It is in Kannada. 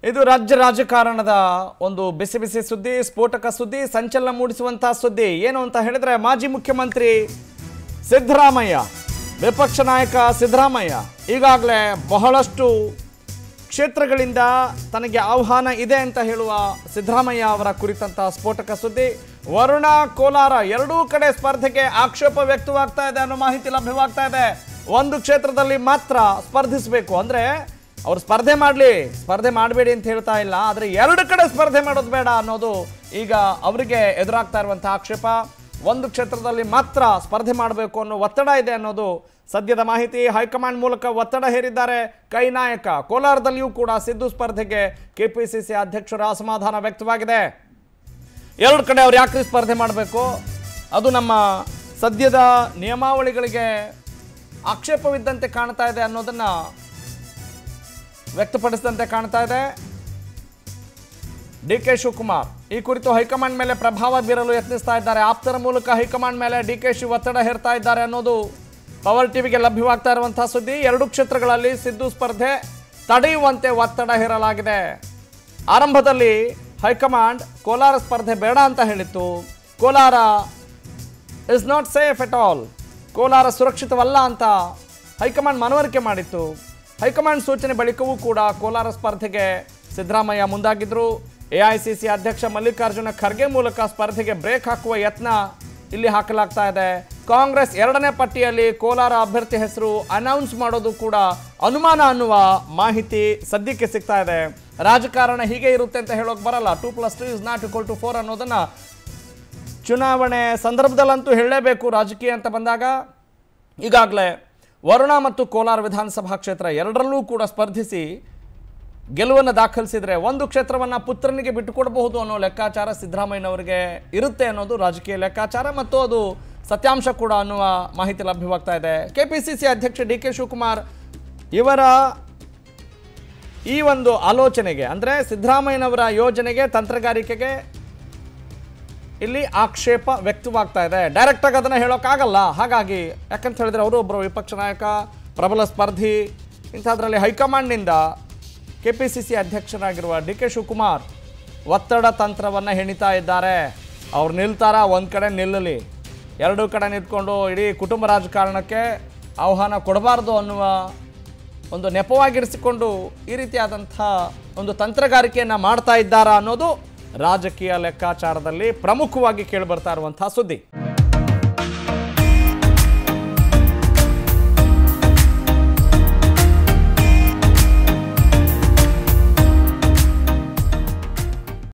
ಇದು ರಾಜ್ಯ ರಾಜಕಾರಣದ ಒಂದು ಬಿಸಿ ಬಿಸಿ ಸುದ್ದಿ ಸ್ಫೋಟಕ ಸುದ್ದಿ ಸಂಚಲನ ಮೂಡಿಸುವಂತಹ ಸುದ್ದಿ ಏನು ಅಂತ ಹೇಳಿದ್ರೆ ಮಾಜಿ ಮುಖ್ಯಮಂತ್ರಿ ಸಿದ್ದರಾಮಯ್ಯ ವಿಪಕ್ಷ ನಾಯಕ ಸಿದ್ದರಾಮಯ್ಯ ಈಗಾಗಲೇ ಬಹಳಷ್ಟು ಕ್ಷೇತ್ರಗಳಿಂದ ತನಗೆ ಆಹ್ವಾನ ಇದೆ ಅಂತ ಹೇಳುವ ಸಿದ್ದರಾಮಯ್ಯ ಅವರ ಕುರಿತಂತಹ ಸ್ಫೋಟಕ ಸುದ್ದಿ ವರುಣ ಕೋಲಾರ ಎರಡೂ ಕಡೆ ಸ್ಪರ್ಧೆಗೆ ಆಕ್ಷೇಪ ವ್ಯಕ್ತವಾಗ್ತಾ ಇದೆ ಅನ್ನೋ ಮಾಹಿತಿ ಲಭ್ಯವಾಗ್ತಾ ಇದೆ ಒಂದು ಕ್ಷೇತ್ರದಲ್ಲಿ ಮಾತ್ರ ಸ್ಪರ್ಧಿಸಬೇಕು ಅಂದ್ರೆ ಅವ್ರು ಸ್ಪರ್ಧೆ ಮಾಡಲಿ ಸ್ಪರ್ಧೆ ಮಾಡಬೇಡಿ ಅಂತ ಹೇಳ್ತಾ ಇಲ್ಲ ಆದರೆ ಎರಡು ಕಡೆ ಸ್ಪರ್ಧೆ ಮಾಡೋದು ಬೇಡ ಅನ್ನೋದು ಈಗ ಅವರಿಗೆ ಎದುರಾಗ್ತಾ ಇರುವಂತಹ ಆಕ್ಷೇಪ ಒಂದು ಕ್ಷೇತ್ರದಲ್ಲಿ ಮಾತ್ರ ಸ್ಪರ್ಧೆ ಮಾಡಬೇಕು ಅನ್ನೋ ಒತ್ತಡ ಇದೆ ಅನ್ನೋದು ಸದ್ಯದ ಮಾಹಿತಿ ಹೈಕಮಾಂಡ್ ಮೂಲಕ ಒತ್ತಡ ಹೇರಿದ್ದಾರೆ ಕೈ ನಾಯಕ ಕೋಲಾರದಲ್ಲಿಯೂ ಕೂಡ ಸಿದ್ದು ಸ್ಪರ್ಧೆಗೆ ಕೆಪಿಸಿಸಿ ಅಧ್ಯಕ್ಷರ ಅಸಮಾಧಾನ ವ್ಯಕ್ತವಾಗಿದೆ ಎರಡು ಕಡೆ ಅವ್ರು ಯಾಕ್ರಿ ಸ್ಪರ್ಧೆ ಮಾಡಬೇಕು ಅದು ನಮ್ಮ ಸದ್ಯದ ನಿಯಮಾವಳಿಗಳಿಗೆ ಆಕ್ಷೇಪವಿದ್ದಂತೆ ಕಾಣ್ತಾ ಇದೆ ಅನ್ನೋದನ್ನ ವ್ಯಕ್ತಪಡಿಸಿದಂತೆ ಕಾಣ್ತಾ ಇದೆ ಡಿ ಕೆ ಶಿವಕುಮಾರ್ ಈ ಕುರಿತು ಹೈಕಮಾಂಡ್ ಮೇಲೆ ಪ್ರಭಾವ ಬೀರಲು ಯತ್ನಿಸ್ತಾ ಇದ್ದಾರೆ ಆಪ್ತರ ಮೂಲಕ ಹೈಕಮಾಂಡ್ ಮೇಲೆ ಡಿ ಕೆ ಶಿವ ಒತ್ತಡ ಹೇರ್ತಾ ಇದ್ದಾರೆ ಅನ್ನೋದು ಪವರ್ ಟಿವಿಗೆ ಲಭ್ಯವಾಗ್ತಾ ಇರುವಂತಹ ಸುದ್ದಿ ಎರಡು ಕ್ಷೇತ್ರಗಳಲ್ಲಿ ಸಿದ್ದು ಸ್ಪರ್ಧೆ ತಡೆಯುವಂತೆ ಒತ್ತಡ ಹೇರಲಾಗಿದೆ ಆರಂಭದಲ್ಲಿ ಹೈಕಮಾಂಡ್ ಕೋಲಾರ ಸ್ಪರ್ಧೆ ಬೇಡ ಅಂತ ಹೇಳಿತ್ತು Kolar is not safe at all Kolar ಸುರಕ್ಷಿತವಲ್ಲ ಅಂತ ಹೈಕಮಾಂಡ್ ಮನವರಿಕೆ ಮಾಡಿತ್ತು ಹೈಕಮಾಂಡ್ ಸೂಚನೆ ಬಳಿಕವೂ ಕೂಡ ಕೋಲಾರ ಸ್ಪರ್ಧೆಗೆ ಸಿದ್ದರಾಮಯ್ಯ ಮುಂದಾಗಿದ್ರು ಎಐಸಿಸಿ ಅಧ್ಯಕ್ಷ ಮಲ್ಲಿಕಾರ್ಜುನ ಖರ್ಗೆ ಮೂಲಕ ಸ್ಪರ್ಧೆಗೆ ಬ್ರೇಕ್ ಹಾಕುವ ಯತ್ನ ಇಲ್ಲಿ ಹಾಕಲಾಗ್ತಾ ಇದೆ ಕಾಂಗ್ರೆಸ್ ಎರಡನೇ ಪಟ್ಟಿಯಲ್ಲಿ ಕೋಲಾರ ಅಭ್ಯರ್ಥಿ ಹೆಸರು ಅನೌನ್ಸ್ ಮಾಡೋದು ಕೂಡ ಅನುಮಾನ ಅನ್ನುವ ಮಾಹಿತಿ ಸದ್ಯಕ್ಕೆ ಸಿಗ್ತಾ ಇದೆ ರಾಜಕಾರಣ ಹೀಗೆ ಇರುತ್ತೆ ಅಂತ ಹೇಳೋಕೆ ಬರಲ್ಲ two plus two is not equal to four ಅನ್ನೋದನ್ನ ಚುನಾವಣೆ ಸಂದರ್ಭದಲ್ಲಂತೂ ಹೇಳಲೇಬೇಕು ರಾಜಕೀಯ ಅಂತ ಬಂದಾಗ ಈಗಾಗಲೇ ವರುಣ ಮತ್ತು ಕೋಲಾರ ವಿಧಾನಸಭಾ ಕ್ಷೇತ್ರ ಎರಡರಲ್ಲೂ ಕೂಡ ಸ್ಪರ್ಧಿಸಿ ಗೆಲುವನ್ನು ದಾಖಲಿಸಿದರೆ ಒಂದು ಕ್ಷೇತ್ರವನ್ನು ಪುತ್ರನಿಗೆ ಬಿಟ್ಟುಕೊಡಬಹುದು ಅನ್ನೋ ಲೆಕ್ಕಾಚಾರ ಸಿದ್ದರಾಮಯ್ಯನವರಿಗೆ ಇರುತ್ತೆ ಅನ್ನೋದು ರಾಜಕೀಯ ಲೆಕ್ಕಾಚಾರ ಮತ್ತು ಅದು ಸತ್ಯಾಂಶ ಕೂಡ ಅನ್ನುವ ಮಾಹಿತಿ ಲಭ್ಯವಾಗ್ತಾ ಇದೆ ಕೆಪಿಸಿಸಿ ಅಧ್ಯಕ್ಷ ಡಿ ಕೆ ಶಿವಕುಮಾರ್ ಇವರ ಈ ಒಂದು ಆಲೋಚನೆಗೆ ಅಂದರೆ ಸಿದ್ದರಾಮಯ್ಯನವರ ಯೋಜನೆಗೆ ತಂತ್ರಗಾರಿಕೆಗೆ ಇಲ್ಲಿ ಆಕ್ಷೇಪ ವ್ಯಕ್ತವಾಗ್ತಾ ಇದೆ ಡೈರೆಕ್ಟ್ ಆಗಿ ಅದನ್ನ ಹೇಳೋಕ್ಕಾಗಲ್ಲ ಹಾಗಾಗಿ ಯಾಕಂತ ಹೇಳಿದ್ರೆ ಅವರು ಒಬ್ಬರು ವಿಪಕ್ಷ ನಾಯಕ ಪ್ರಬಲ ಸ್ಪರ್ಧಿ ಇಂಥದ್ರಲ್ಲಿ ಹೈಕಮಾಂಡ್ನಿಂದ ಕೆ ಪಿ ಸಿ ಸಿ ಅಧ್ಯಕ್ಷರಾಗಿರುವ ಡಿ ಕೆ ಶಿವಕುಮಾರ್ ಒತ್ತಡ ತಂತ್ರವನ್ನು ಹೆಣಿತಾ ಇದ್ದಾರೆ ಅವ್ರು ನಿಲ್ತಾರ ಒಂದು ಕಡೆ ನಿಲ್ಲಲಿ ಎರಡೂ ಕಡೆ ನಿಂತ್ಕೊಂಡು ಇಡೀ ಕುಟುಂಬ ರಾಜಕಾರಣಕ್ಕೆ ಆಹ್ವಾನ ಕೊಡಬಾರ್ದು ಅನ್ನುವ ಒಂದು ನೆಪವಾಗಿರಿಸಿಕೊಂಡು ಈ ರೀತಿಯಾದಂಥ ಒಂದು ತಂತ್ರಗಾರಿಕೆಯನ್ನು ಮಾಡ್ತಾ ಇದ್ದಾರಾ ಅನ್ನೋದು ರಾಜಕೀಯ ಲೆಕ್ಕಾಚಾರದಲ್ಲಿ ಪ್ರಮುಖವಾಗಿ ಕೇಳಿಬರ್ತಾ ಇರುವಂತಹ ಸುದ್ದಿ